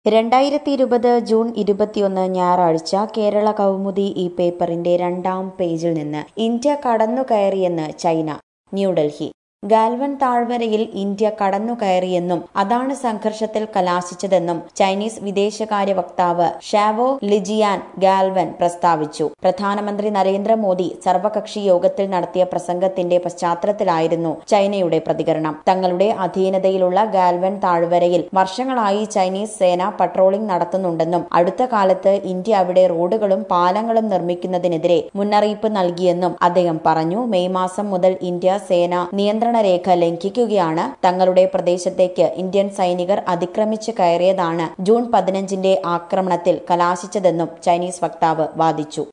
രണ്ടായിരത്തി ഇരുപത് ജൂൺ ഇരുപത്തിയൊന്ന് ഞായറാഴ്ച കേരള കൗമുദി ഈ പേപ്പറിന്റെ രണ്ടാം പേജിൽ നിന്ന് ഇന്ത്യ കടന്നുകയറിയെന്ന് ചൈന ന്യൂഡൽഹി ഗാൽവൻ താഴ്വരയിൽ ഇന്ത്യ കടന്നുകയറിയെന്നും അതാണ് സംഘർഷത്തിൽ കലാശിച്ചതെന്നും ചൈനീസ് വിദേശകാര്യ വക്താവ് ഷാവോ ലിജിയാൻ ഗാൽവൻ പ്രസ്താവിച്ചു പ്രധാനമന്ത്രി നരേന്ദ്രമോദി സർവകക്ഷി യോഗത്തിൽ നടത്തിയ പ്രസംഗത്തിന്റെ പശ്ചാത്തലത്തിലായിരുന്നു ചൈനയുടെ പ്രതികരണം തങ്ങളുടെ അധീനതയിലുള്ള ഗാൽവൻ താഴ്വരയിൽ വർഷങ്ങളായി ചൈനീസ് സേന പട്രോളിംഗ് നടത്തുന്നുണ്ടെന്നും അടുത്ത കാലത്ത് ഇന്ത്യ അവിടെ റോഡുകളും പാലങ്ങളും നിർമ്മിക്കുന്നതിനെതിരെ മുന്നറിയിപ്പ് നൽകിയെന്നും അദ്ദേഹം പറഞ്ഞു മെയ് മാസം മുതൽ ഇന്ത്യ സേന നിയന്ത്രണ രേഖ ലംഘിക്കുകയാണ് തങ്ങളുടെ പ്രദേശത്തേക്ക് ഇന്ത്യൻ സൈനികർ അതിക്രമിച്ച് കയറിയതാണ് ജൂൺ പതിനഞ്ചിന്റെ ആക്രമണത്തിൽ കലാശിച്ചതെന്നും ചൈനീസ് വക്താവ് വാദിച്ചു